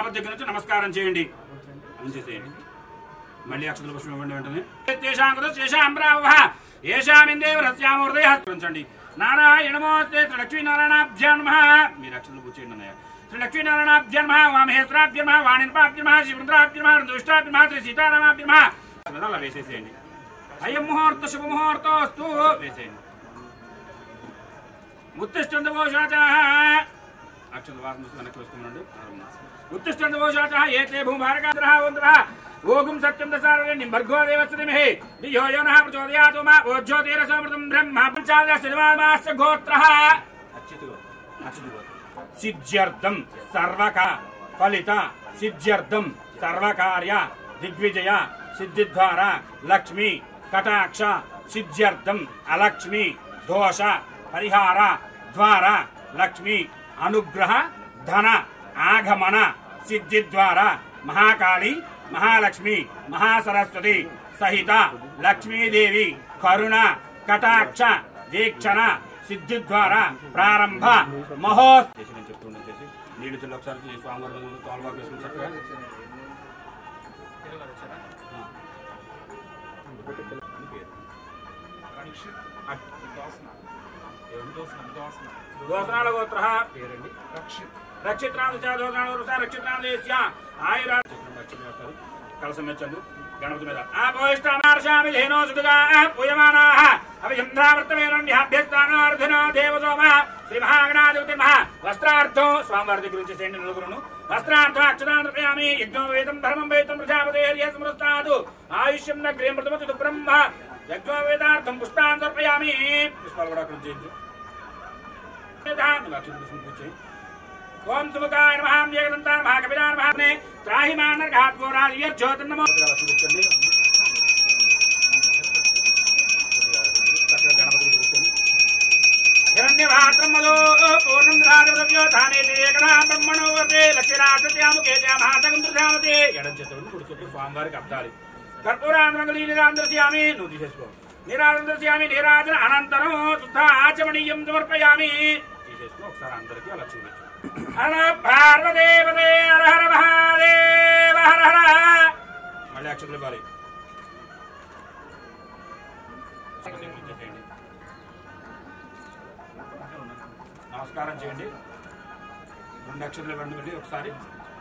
స్వామివారి దగ్గర నుంచి నమస్కారం చేయండి ఉంచేసేయండి మళ్ళీ అక్షతల పుష్పం ఇవ్వండి వెంటనే తేషాం కృత శేషాం బ్రాహ్మ ఏషామిందేవ రస్యామ హృదయ హస్తించండి నారాయణమోస్తే శ్రీ లక్ష్మీనారాయణాభ్యాన్ మహ మీరు అక్షతలు పూచేయండి అన్నయ్య శ్రీ లక్ష్మీనారాయణాభ్యాన్ మహ వామహేశ్వరాభ్యాన్ మహ వాణిన్పాభ్యాన్ మహ శ్రీవృంద్రాభ్యాన్ మహ దుష్టాభ్యాన్ మహ శ్రీ సీతారామాభ్యాన్ మహ అలా వేసేసేయండి అయ్యం ముహూర్త శుభ ముహూర్తోస్తు వేసేయండి ఉత్తిష్టందవోషాచ అక్షత వాసన వెనక్కి వేసుకోమనండి ఉత్తిష్టందవోషాచ ఏతే భూభారకాంధ్రః వంద్రః ఓగుం సత్యం దశారణ్యం భర్గో దేవస్య ధిమహి ధియో యో నః ప్రచోదయాతు మా ఓజ్యోతిరసమృతం బ్రహ్మ పంచాదశ శివామాస్య గోత్రః అచ్యుతుగో అచ్యుతుగో సిద్ధ్యర్థం సర్వక ఫలిత సిద్ధ్యర్థం సర్వకార్య దిగ్విజయ సిద్ధిద్వార లక్ష్మి కటాక్ష సిద్ధ్యర్థం అలక్ష్మి దోష పరిహార ద్వార లక్ష్మి అనుగ్రహ ధన ఆగమన సిద్ధి ద్వారా మహాకాళి మహాలక్ష్మి మహాసరస్వతి సహిత లక్ష్మీదేవి కరుణ కటాక్ష దీక్షణ సిద్ధి ద్వారా ప్రారంభ మహో చేసి నేను చెప్తుండే చేసి నీళ్ళు చెల్లి ఒకసారి చేసి స్వామివారి దగ్గర తోలబాకు వేసుకుని చక్కగా దోసనాల గోత్ర పేరండి రక్షిత్రాలు దోసనాలు రక్షిత్రాలు దేశ్య ఆయురా కలసం మెచ్చండు గణపతి మీద ఆపోయిష్టానార్షామి ధేనో సుదుగా పూయమానాః అభిచంద్రావర్తమేనభ్యస్థానార్థినో దేవసోమ శ్రీ మహాగణాధిపతి మహా వస్త్రార్థం స్వామివారి దగ్గర నుంచి చేయండి నలుగురును వస్త్రార్థం అక్షరాన్ని యజ్ఞో వేదం ధర్మం వేదం ప్రజాపతి స్మృస్తాదు ఆయుష్యం నగ్రీం ప్రథమతి బ్రహ్మ యజ్ఞో వేదార్థం పుష్పాన్ని సమర్పయామి పుష్పాలు కూడా అక్కడ చేయించు ఓం సుముఖాయ నమః ఏకదంతాయ నమః కపిలాయ నమః నే త్రాహి మానర్ఘాత్ గోరాల్ జ్యోతిర్నమో హిరణ్యభాత్రమలో పూర్ణం ద్రావ్యో ధానే ఏకనా బ్రహ్మణో వర్తే లక్ష్మీరాజత్యాముఖే మహాసగుంధ్రామతే ఎడం చేతులను కుడి చేతులు స్వామివారికి అబ్దాలి కర్పూరాంధ్రంగళీ నిరాంధ్రస్యామి నువ్వు తీసేసుకో నిరాంధ్రస్యామి నీరాజన అనంతరం శుద్ధ ఆచమనీయం సమర్పయామి తీసేసుకో ఒకసారి అందరికీ అలా చూపించు హర పార్వదేవదే హర హర మహాదేవ హర హర మళ్ళీ అక్షతులు ఇవ్వాలి నమస్కారం చేయండి రెండు అక్షరాలు ఇవ్వండి మళ్ళీ ఒకసారి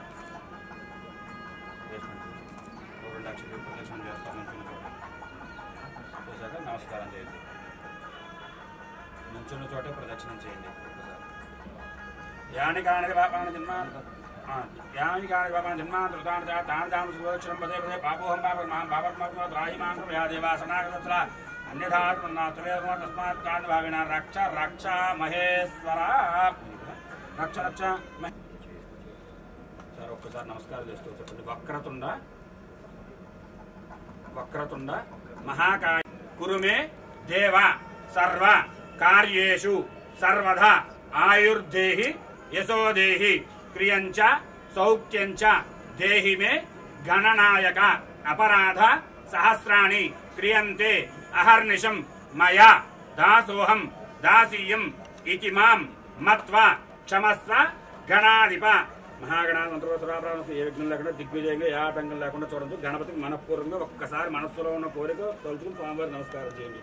ఓ రెండు అక్షరాలు ప్రదక్షిణ చేస్తాను చేశాక నమస్కారం చేయండి నుంచున్న చోట ప్రదక్షిణం చేయండి ఒకసారి యాని కాని పాపాన్ని జన్మాన్ యాని కాని పాపాన్ని జన్మాన్ తాను తాను తాను సురక్షణం పదే పదే పాపోహం పాప మాం పాపత్మ ద్రాహి మాం యా దేవాసనాగత అన్యథా నాత్రేమ తస్మాత్ కాని భావిన రక్ష రక్ష మహేశ్వర రక్ష రక్ష మహే- సార్ ఒక్కసారి నమస్కారం చేస్తూ చెప్పండి వక్రతుండ వక్రతుండ మహాకాయ కురుమే దేవ సర్వ కార్యేషు సర్వదా ఆయుర్దేహి యశోదేహి క్రియంచ సౌఖ్యంచ దేహి మే గణనాయక అపరాధ సహస్రాణి క్రియంతే అహర్నిశం మయా దాసోహం దాసీయం ఇతి మాం మత్వా క్షమస్వ గణాధిప మహాగణాధిపతి ఏ విఘ్నం లేకుండా దిగ్విజయంగా ఏ ఆటంకం లేకుండా చూడదు గణపతికి మనఃపూర్వకంగా ఒక్కసారి మనస్సులో ఉన్న కోరిక తలుచుకుని స్వామివారి నమస్కారం చేయండి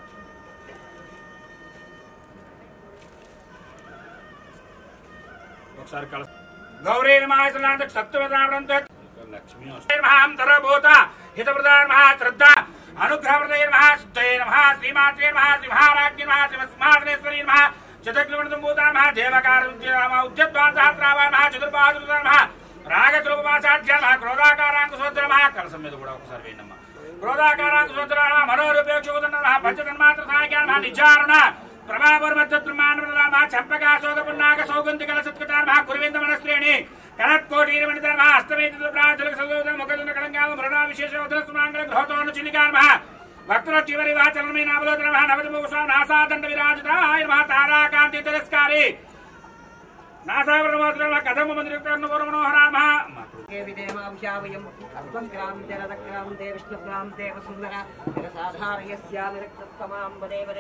ఒకసారి కల గౌరీ మహాశలాంత సత్వరావడంతో లక్ష్మీ మహాంతరభూత హితప్రదాన్ మహా శ్రద్ధ అనుగ్రహప్రదయ మహా శుద్ధయ మహా శ్రీమాత్రే మహా శ్రీ మహారాజ్ఞ మహా శ్రీ సింహాసనేశ్వరీ మహా చతుర్గ్రమణం భూతా మహా దేవకార ఉద్యద్వాన్ సహస్రావాన్ మహా చతుర్పాదుల మహా రాగద్రూపమాసాధ్య మహా క్రోధాకారాంక సోదర మహా కలసం మీద కూడా ఒకసారి వేయండమ్మా క్రోధాకారాంక సోదర మహా మనోరూపేక్షుదండ మహా పంచతన్మాత్ర సాఖ్యాన మహా నిచారణ ప్రభాపర్మద్రుమానమా చంపకా శోకపున్నాక సౌగంధికల సత్కృతాన్ మహా కురువింద మనశ్రేణి కనత్కోటీరమణితర మహా అష్టమేతుల ప్రాతుల సౌగంధ ముఖదున కళంకాల మృణా విశేష ఉదరస్మాంగళ గృహతోను చిలికాన్ మహా భక్తుల చివరి వాచనమే నామలోచన మహా నవజముఖ నాసాదండ విరాజిత ఆయన మహా తారాకాంతి తిరస్కారి నాసావరణవాసుల కథమ మందిరకర్ణ వరమనోహరా మహా విదేమాంశావయం అల్పక్రాంతే రథక్రాంతే విష్ణుక్రాంతే వసుందర జగసాధారయస్యామిరక్తమాం వదే వదే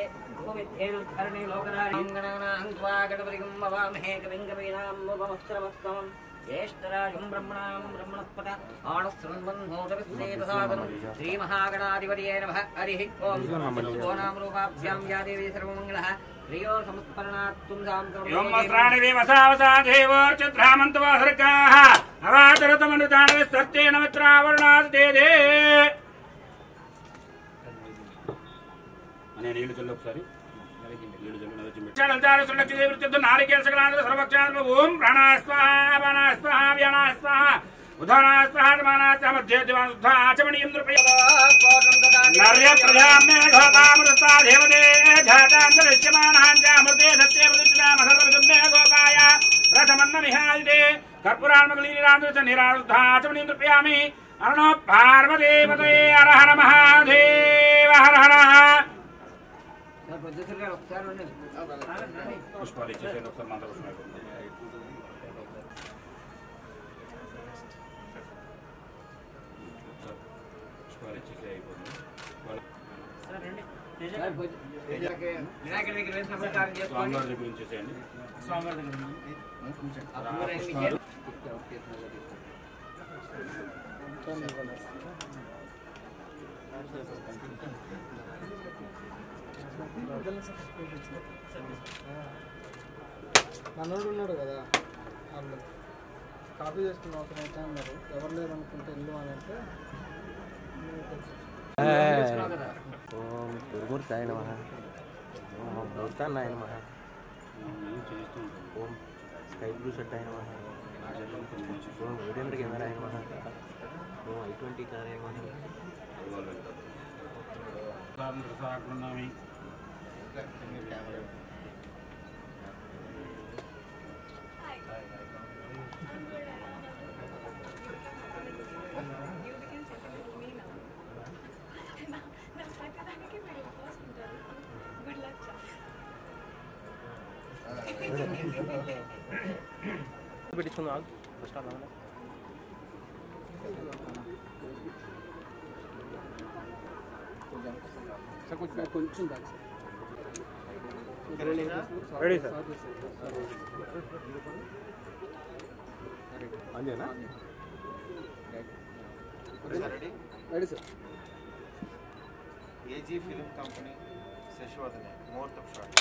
ఉపవిద్ధేనుద్ధరణే లోకరాజాం గణానాం త్వా గణపతిగం భవామహే కవిం కవీనాం ఉపమస్త్రమస్తమం జ్యేష్ఠరాజం బ్రహ్మణాం బ్రహ్మణస్పద ఆణస్సంబంధోదరస్సేదసాదనం శ్రీమహాగణాధిపతయే నమః హరి ఓం ఓనాం రూపాభ్యాం యా దేవీ సర్వమంగళః ప్రియో సంస్మరణాత్తుం యోం వస్త్రాణి విమసావసాదేవోర్చద్రామంతవాసర్గాः అవాతరతమనుతాన విస్తర్తేన మిత్రావరుణాదేదే అనే నీళ్లు చల్లు ఒకసారి నారికేల సకలాంధ్ర సర్వక్షాత్మ ఓం ప్రాణాస్వాహ ప్రాణాస్వాహ వ్యానాస్వాహ ఉదానాస్వాహ మానాస్వాహ మధ్యేదివాసుద్ధాచమణీయం నృపయ నర్య ప్రజామ్య ఘోపామృతా దేవదే ఘాతాంతరిష్యమానాంజామృతే సత్యే ప్రతిష్ఠామసర్వసుమ్య గోపాయ రథమన్న విహాయితే కర్పూరాన్మగలీరాంధ్ర నిరారుద్ధాచమణీం నృపయామి అరుణో పార్వదేవతే హర హర మహాదేవ హర హర పుష్పాలు ఇచ్చేసేయండి ఒకసారి మంత్ర పుష్పాలు పుష్పాలు ఇచ్చేసే అయిపోతుంది వినాయకుడి దగ్గర వేసి నమస్కారం చేసుకోండి స్వామివారి దగ్గర ఉంచేసేయండి స్వామివారి దగ్గర పుష్పాలు మనోడు ఉన్నాడు కదా వాళ్ళు కాపీ చేసుకున్న అవసరం అయితే అన్నారు ఎవరు లేరనుకుంటే ఇల్లు అని అంటే ఓం దుర్మూర్తాయ నమ ఓం మూర్తాన్నాయ నమ నేను చేస్తూ ఉంటాను ఓం స్కై బ్లూ షర్టాయ నమ ఓం వీరేంద్ర కెమెరాయ నమ ఓం ఐ ట్వంటీ కారాయ నమ సాకున్నామి గుడ్ లక్ పెట్టించుకుందాం ఫస్ట్ అలా సార్ కొంచెం కొంచెం బ్యాక్ రెడీ సార్ అంతేనా ready sir AG film company శశివర్ధనే ముహూర్తం షాట్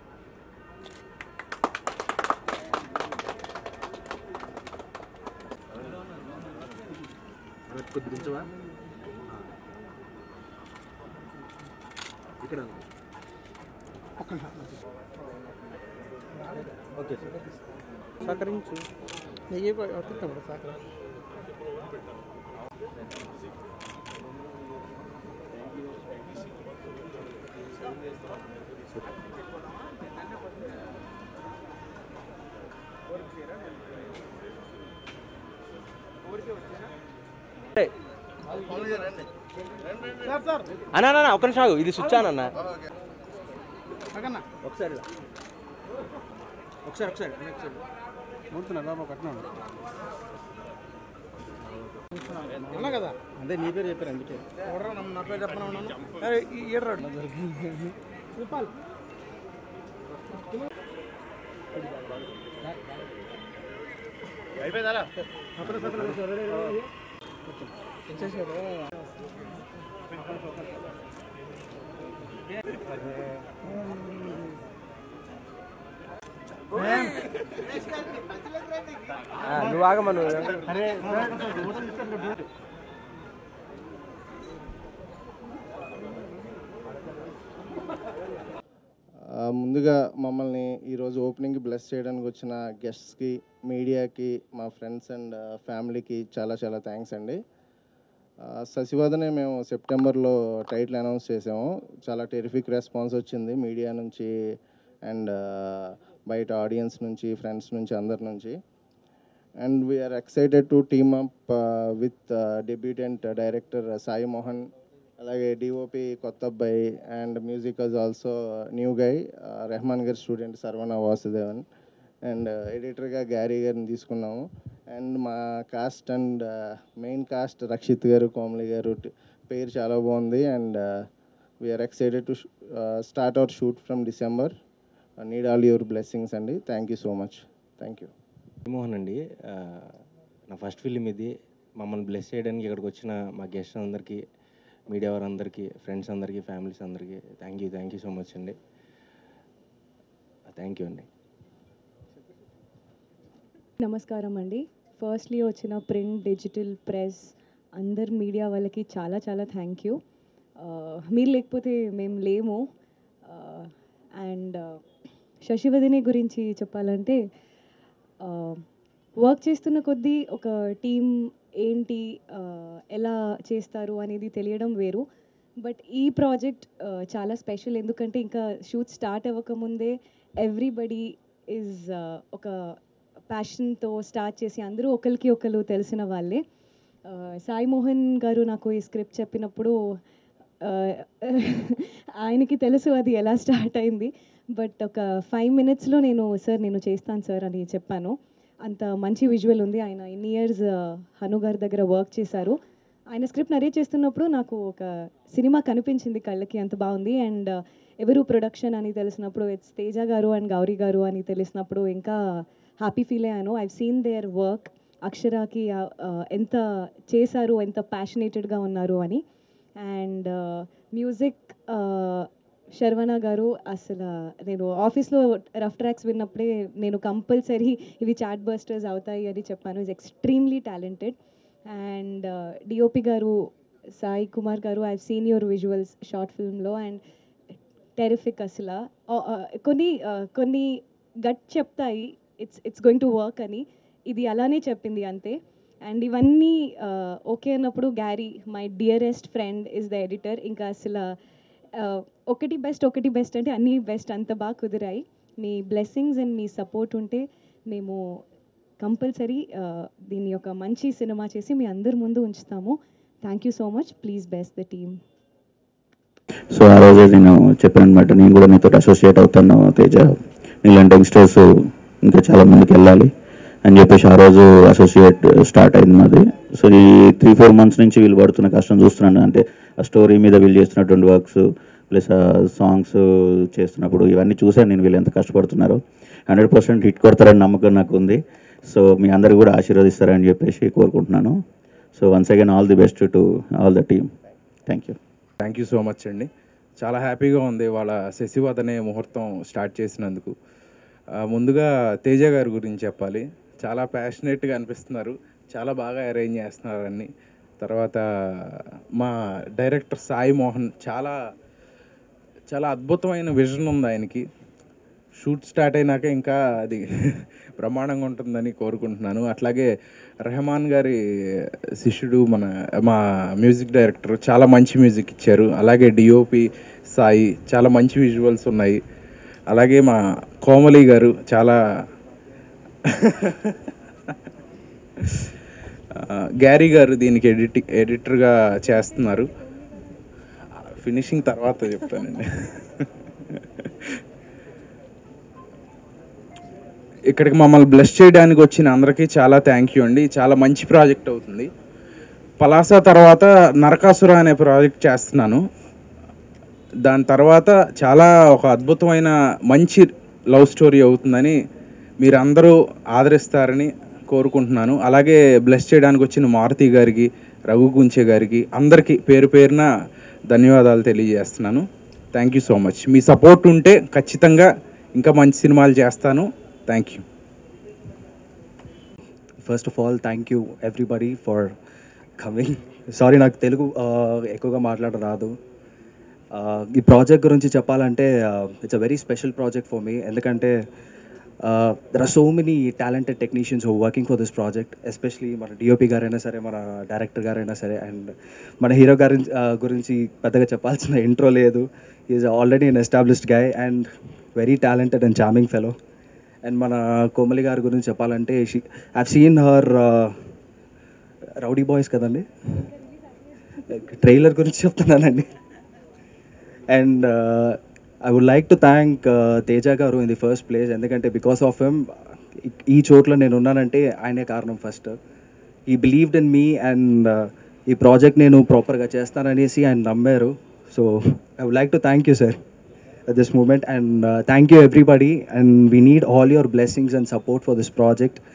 కొద్ది దించవా ఇక్కడ ఓకే సార్ సహకరించు నెయ్యి వర్తిస్తాం కదా సార్ అన్నా అన్న ఒక్క నిమిషం ఆగు. ఇది స్విచ్ ఆన్ అన్న అక్కన్నా ఒకసారి రా. ఒకసారి ఒకసారి ఒకసారి మూడుతున్నా బాబు కట్టినా అన్నా కదా అదే నీ పేరు చెప్పారు అందుకే ఎవడరా నమ్మ నా పేరు చెప్పనా ఉన్నాను అరే ఏడరాడు రూపాయలు అయిపోయిందా అప్పుడు సత్రం రెడీ ఇచ్చేసాడు నువ్వు ఆగమా నువ్వు అరే ఆ, ముందుగా మమ్మల్ని ఈరోజు ఓపెనింగ్కి బ్లెస్ చేయడానికి వచ్చిన గెస్ట్స్కి మీడియాకి మా ఫ్రెండ్స్ అండ్ ఫ్యామిలీకి చాలా చాలా థ్యాంక్స్ అండి ఆ, శశివదనే మేము సెప్టెంబర్లో టైటిల్ అనౌన్స్ చేసాము చాలా టెరిఫిక్ రెస్పాన్స్ వచ్చింది మీడియా నుంచి అండ్ బయట ఆడియన్స్ నుంచి ఫ్రెండ్స్ నుంచి అందరి నుంచి and we're excited to team up with debutant director Sai Mohan అలాగే డిఓపి కొత్త అబ్బాయి and music was also new guy Rahman గారి స్టూడెంట్ సర్వణ వాసుదేవన్ అండ్ ఎడిటర్గా గ్యారీ గారిని తీసుకున్నాము అండ్ మా cast and main cast Rakshit garu Komali garu ట్- పేరు చాలా బాగుంది and we're excited to start our shoot from December need all your blessings అండి thank you so much thank you Mohan అండి ఆ, నా ఫస్ట్ ఫిలిం ఇది మమ్మల్ని బ్లెస్ చేయడానికి ఇక్కడికి వచ్చిన మా గెస్ట్ అందరికీ మీడియా వారందరికీ ఫ్రెండ్స్ అందరికీ ఫ్యామిలీస్ అందరికీ thank you thank you so much అండి థ్యాంక్ యూ అండి నమస్కారం అండి ఫస్ట్లీ వచ్చిన ప్రింట్ డిజిటల్ ప్రెస్ అందరు మీడియా వాళ్ళకి చాలా చాలా థ్యాంక్ యూ మీరు లేకపోతే మేము లేము అండ్ శశివదిని గురించి చెప్పాలంటే వర్క్ చేస్తున్న కొద్దీ ఒక టీం ఏంటి ఆ, ఎలా చేస్తారు అనేది తెలియడం వేరు బట్ ఈ ప్రాజెక్ట్ చాలా స్పెషల్ ఎందుకంటే ఇంకా షూట్ స్టార్ట్ అవ్వకముందే ఎవ్రీబడి ఈజ్ ఒక ప్యాషన్తో స్టార్ట్ చేసి అందరూ ఒకరికి ఒకరు తెలిసిన వాళ్ళే ఆ, సాయి మోహన్ గారు నాకు ఈ స్క్రిప్ట్ చెప్పినప్పుడు ఆ, ఆయనకి తెలుసు అది ఎలా స్టార్ట్ అయింది బట్ ఒక ఫైవ్ మినిట్స్లో నేను సార్ నేను చేస్తాను సార్ అని చెప్పాను అంత మంచి విజువల్ ఉంది ఆయన ఇన్ని ఇయర్స్ హను గారి దగ్గర వర్క్ చేశారు ఆయన స్క్రిప్ట్ నరేట్ చేస్తున్నప్పుడు నాకు ఒక సినిమా కనిపించింది కళ్ళకి అంత బాగుంది అండ్ ఎవరు ప్రొడక్షన్ అని తెలిసినప్పుడు ఇట్స్ తేజ గారు అండ్ గౌరీ గారు అని తెలిసినప్పుడు ఇంకా హ్యాపీ ఫీల్ అయ్యాను ఐవ్ సీన్ దేర్ వర్క్ అక్షరాకి ఆ, ఆ, ఎంత చేశారు ఎంత ప్యాషనేటెడ్గా ఉన్నారు అని అండ్ మ్యూజిక్ శర్వణ గారు అసలు నేను ఆఫీస్లో రఫ్ ట్రాక్స్ విన్నప్పుడే నేను కంపల్సరీ ఇవి చాట్ బస్టర్స్ అవుతాయి అని చెప్పాను is extremely talented and DOP garu Sai Kumar garu I seen your visuals short ఫిల్మ్లో అండ్ టెరిఫిక్ అసలు ఆ, ఆ, కొన్ని ఆ, కొన్ని గట్ చెప్తాయి it's it's going to work అని ఇది అలానే చెప్పింది అంతే అండ్ ఇవన్నీ ఆ, ఓకే అన్నప్పుడు Gary my dearest friend is the editor ఇంకా అసలు ఆ, ఒకటి బెస్ట్ ఒకటి బెస్ట్ అంటే అన్నీ బెస్ట్ అంత బాగా కుదిరాయి మీ బ్లెస్సింగ్స్ అండ్ మీ సపోర్ట్ ఉంటే మేము కంపల్సరీ దీన్ని ఒక మంచి సినిమా చేసి మీ అందరి ముందు ఉంచుతాము thank you so much please best the team so ఆ రోజే నేను చెప్పాను అనమాట నేను కూడా నీతో అసోసియేట్ అవుతాను తేజ నీలాంటి యంగ్స్టర్స్ ఇంకా చాలా మందికి వెళ్ళాలి అని చెప్పేసి ఆ రోజు అసోసియేట్ స్టార్ట్ అయింది మాది సో ఈ త్రీ ఫోర్ మంత్స్ నుంచి వీళ్ళు పడుతున్న కష్టం చూస్తున్నాను అంటే ఆ స్టోరీ మీద వీళ్ళు చేస్తున్నటువంటి వర్క్స్ ప్లస్ ఆ సాంగ్స్ చేస్తున్నప్పుడు ఇవన్నీ చూశాను నేను వీళ్ళు ఎంత కష్టపడుతున్నారో హండ్రెడ్ పర్సెంట్ హిట్ కొడతారని నమ్మకం నాకు ఉంది సో మీ అందరు కూడా ఆశీర్వదిస్తారని చెప్పేసి కోరుకుంటున్నాను so once again all the best to all the team thank you thank you so much అండి చాలా హ్యాపీగా ఉంది వాళ్ళ శశివద్ అనే ముహూర్తం స్టార్ట్ చేసినందుకు ఆ, ముందుగా తేజ గారి గురించి చెప్పాలి చాలా ప్యాషనేట్గా అనిపిస్తున్నారు చాలా బాగా అరేంజ్ చేస్తున్నారు అన్ని తర్వాత మా డైరెక్టర్ సాయి మోహన్ చాలా చాలా అద్భుతమైన విజన్ ఉంది ఆయనకి షూట్ స్టార్ట్ అయినాక ఇంకా అది బ్రహ్మాండంగా ఉంటుందని కోరుకుంటున్నాను అట్లాగే రెహమాన్ గారి శిష్యుడు మన మా మ్యూజిక్ డైరెక్టర్ చాలా మంచి మ్యూజిక్ ఇచ్చారు అలాగే డిఓపి సాయి చాలా మంచి విజువల్స్ ఉన్నాయి అలాగే మా కోమలి గారు చాలా ఆ, గ్యారీ గారు దీనికి ఎడిట్ ఎడిటర్గా చేస్తున్నారు ఫినిషింగ్ తర్వాత చెప్తానండి ఇక్కడికి మమ్మల్ని బ్లెస్ చేయడానికి వచ్చిన అందరికీ చాలా థ్యాంక్ యూ అండి చాలా మంచి ప్రాజెక్ట్ అవుతుంది పలాస తర్వాత నరకాసుర అనే ప్రాజెక్ట్ చేస్తున్నాను దాని తర్వాత చాలా ఒక అద్భుతమైన మంచి లవ్ స్టోరీ అవుతుందని మీరందరూ ఆదరిస్తారని కోరుకుంటున్నాను అలాగే బ్లెస్ చేయడానికి వచ్చిన మారుతి గారికి రఘు గుంచె గారికి అందరికీ పేరు పేరున ధన్యవాదాలు తెలియజేస్తున్నాను థ్యాంక్ యూ సో మచ్ మీ సపోర్ట్ ఉంటే ఖచ్చితంగా ఇంకా మంచి సినిమాలు చేస్తాను thank you first of all thank you everybody for coming sorry నాకు తెలుగు ఆ, ఎక్కువగా మాట్లాడడం రాదు ఆ, ఈ ప్రాజెక్ట్ గురించి చెప్పాలంటే it's a very special project for me ఎందుకంటే there are so many talented technicians who working for this project especially మన డిఓపి గారైనా సరే మన డైరెక్టర్ గారైనా సరే అండ్ మన హీరో గారి ఆ, గురించి పెద్దగా చెప్పాల్సిన ఇంట్రో లేదు is already an established guy and very talented and charming fellow and మన కోమలి గారి గురించి చెప్పాలంటే she I've seen her Rowdy Boys కదండి ట్రైలర్ గురించి చెప్తున్నానండి and I would like to thank Teja garu in the first place ఎందుకంటే బికాస్ ఆఫ్ హిమ్ ఈ చోట్ల నేను ఉన్నానంటే ఆయనే కారణం first he believed in me and ఈ ప్రాజెక్ట్ నేను ప్రాపర్గా చేస్తాననేసి ఆయన నమ్మారు so I would like to thank you sir at this moment and uh, thank you everybody and we need all your blessings and support for this project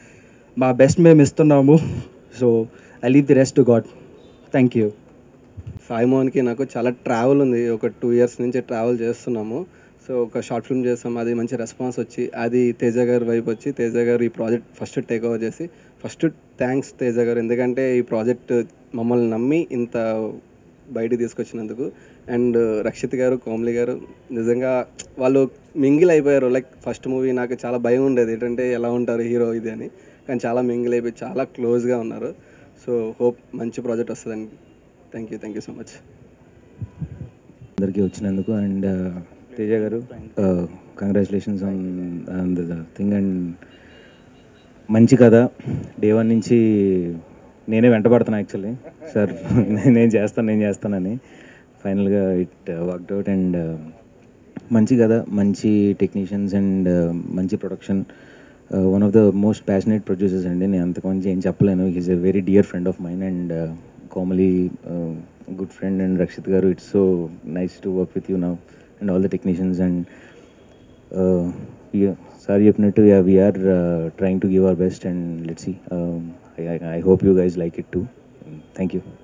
మా best మేము ఇస్తున్నాము so I leave the rest to God thank you Sai మోహన్కి నాకు చాలా travel ఉంది ఒక two years నుంచి travel చేస్తున్నాము సో ఒక షార్ట్ ఫిల్మ్ చేస్తాం అది మంచి రెస్పాన్స్ వచ్చి అది తేజ గారి వైపు వచ్చి తేజ గారు ఈ ప్రాజెక్ట్ ఫస్ట్ టేక్ ఓవర్ చేసి ఫస్ట్ థ్యాంక్స్ తేజ గారు ఎందుకంటే ఈ ప్రాజెక్ట్ మమ్మల్ని నమ్మి ఇంత బయటికి తీసుకొచ్చినందుకు అండ్ రక్షిత్ గారు కోమ్లి గారు నిజంగా వాళ్ళు మింగిల్ అయిపోయారు లైక్ ఫస్ట్ మూవీ నాకు చాలా భయం ఉండేది ఏంటంటే ఎలా ఉంటారు హీరో ఇది అని కానీ చాలా మింగిల్ అయిపోయి చాలా క్లోజ్గా ఉన్నారు సో హోప్ మంచి ప్రాజెక్ట్ వస్తుందండి thank you thank you so much అందరికీ వచ్చినందుకు and Teja garu congratulations on on the thing and మంచి కథ డే వన్ నుంచి నేనే వెంటబడుతున్నా యాక్చువల్లీ సార్ నేను చేస్తాను నేను చేస్తానని ఫైనల్గా ఇట్ వర్క్డ్ అవుట్ అండ్ మంచి కథ మంచి టెక్నీషియన్స్ అండ్ మంచి production one of the most passionate producers అండి నేను అంతకు మంచి ఏం చెప్పలేను is a very dear friend of mine and Komali good friend and Rakshit garu it's so nice to work with you now and all the technicians and sir చెప్పినట్టు we are trying to give our best and let see I hope you guys like it too thank you